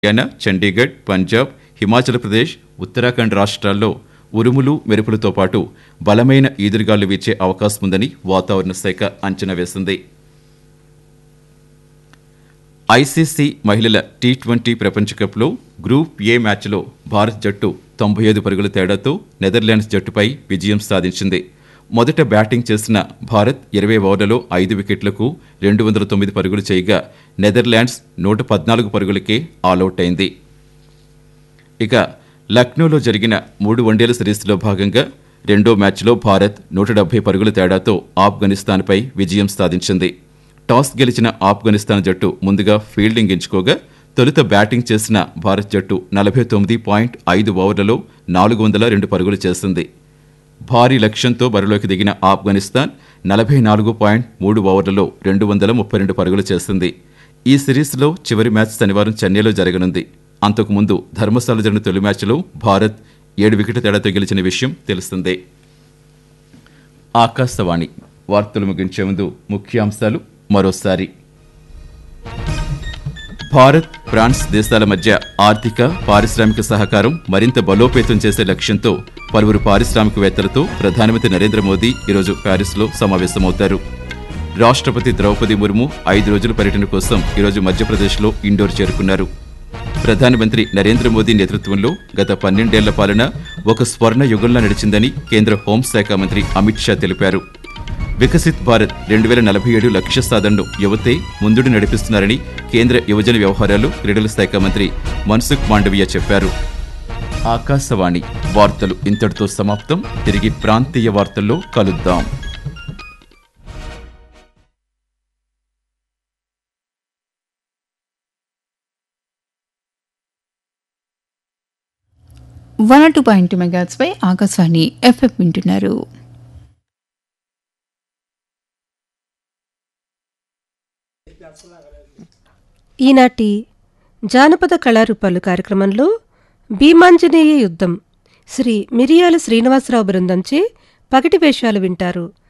హర్యానా చండీగఢ్ పంజాబ్ హిమాచల్ ప్రదేశ్ ఉత్తరాఖండ్ రాష్ట్రాల్లో ఉరుములు మెరుపులతో పాటు బలమైన ఈదురుగాలు వీచే అవకాశం ఉందని వాతావరణ శాఖ అంచనా వేసింది ఐసీసీ మహిళల టీ ట్వంటీ ప్రపంచ కప్లో గ్రూప్ ఏ మ్యాచ్లో భారత్ జట్టు తొంభై ఐదు పరుగుల తేడాతో నెదర్లాండ్స్ జట్టుపై విజయం సాధించింది మొదట బ్యాటింగ్ చేసిన భారత్ ఇరవై ఓవర్లలో ఐదు వికెట్లకు రెండు వందల తొమ్మిది పరుగులు చేయగా నెదర్లాండ్స్ నూట పద్నాలుగు పరుగులకే ఆలౌట్ అయింది ఇక లక్నోలో జరిగిన మూడు వన్డేల సిరీస్లో భాగంగా రెండో మ్యాచ్లో భారత్ నూట డెబ్బై పరుగుల తేడాతో ఆఫ్ఘనిస్తాన్పై విజయం సాధించింది టాస్ గెలిచిన ఆఫ్ఘనిస్తాన్ జట్టు ముందుగా ఫీల్డింగ్ ఎంచుకోగా తొలుత బ్యాటింగ్ చేసిన భారత్ జట్టు నలభై తొమ్మిది పాయింట్ ఐదు ఓవర్లలో నాలుగు వందల రెండు పరుగులు చేసింది భారీ లక్ష్యంతో బరిలోకి దిగిన ఆఫ్ఘనిస్తాన్ నలభై నాలుగు పాయింట్ మూడు ఓవర్లలో రెండు వందల ముప్పై రెండు పరుగులు చేసింది ఈ సిరీస్లో చివరి మ్యాచ్ శనివారం చెన్నైలో జరగనుంది అంతకుముందు ధర్మశాల జరిగిన తొలి మ్యాచ్లో భారత్ ఏడు వికెట్ల తేడాతో గెలిచిన విషయం తెలిసిందే ఆకాశవాణి వార్తలు ముగించే ముందు ముఖ్యాంశాలు మరోసారి భారత్ ఫ్రాన్స్ దేశాల మధ్య ఆర్థిక పారిశ్రామిక సహకారం మరింత బలోపేతం చేసే లక్ష్యంతో పలువురు పారిశ్రామికవేత్తలతో ప్రధానమంత్రి నరేంద్ర మోదీ ఈరోజు ప్యారిస్లో సమావేశమవుతారు రాష్ట్రపతి ద్రౌపది ముర్ము ఐదు రోజుల పర్యటన కోసం ఈరోజు మధ్యప్రదేశ్లో ఇండోర్ చేరుకున్నారు ప్రధానమంత్రి నరేంద్ర మోదీ నేతృత్వంలో గత పన్నెండేళ్ల పాలన ఒక స్వర్ణ యుగంలా నడిచిందని కేంద్ర హోంశాఖ మంత్రి అమిత్ షా తెలిపారు వికసిత్ భారత్ రెండు వేల నలభై ఏడు లక్ష్య సాధనను యువతే ముందుడు నడిపిస్తున్నారని కేంద్ర యువజన వ్యవహారాలు క్రీడల శాఖ మంత్రి మన్సుఖ్ మాండవీయ చెప్పారు ఆకాశవాణి వార్తలు ఇంతటితో సమాప్తం తిరిగి ప్రాంతీయ వార్తల్లో కలుద్దాం వన్ టూ పాయింట్ టూ మెగాట్స్పై ఆకాశవాణి ఎఫ్ఎఫ్ వింటున్నారు ఈనాటి జానపద కళారూపాలు కార్యక్రమంలో భీమాంజనేయ యుద్ధం శ్రీ మిరియాల శ్రీనివాసరావు బృందంచే పగటి వేషాలు వింటారు